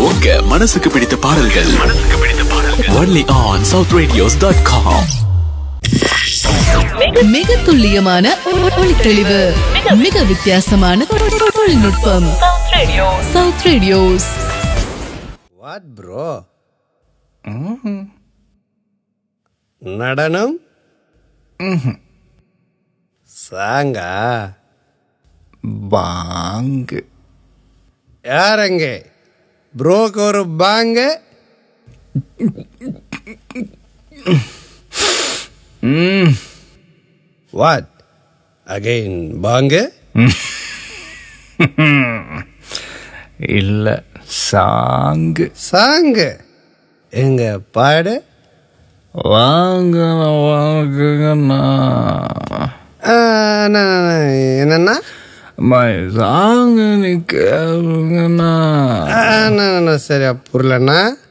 உங்க மனசுக்கு பிடித்த பாடல்கள் only on south radios dot com மிக துல்லியமான ஒ- ஒளி தெளிவு மிக வித்தியாசமான தொழில்நுட்பம் சவுத் ரேடியோஸ் வாட் ப்ரோ நடனம் சாங்கா பாங்கு யாரங்க ப்ரோக்கு ஒரு பாங்க வாட் அகைன் பாங்க இல்ல சாங்கு சாங்கு எங்க பாடு வாங்க வாங்குங்கண்ணா ஆ, ந- ந- என்னன்னா மை சாங்கு நீ கேளுங்கண்ணா ஆ, ந- ந- சரியா புரியலண்ணா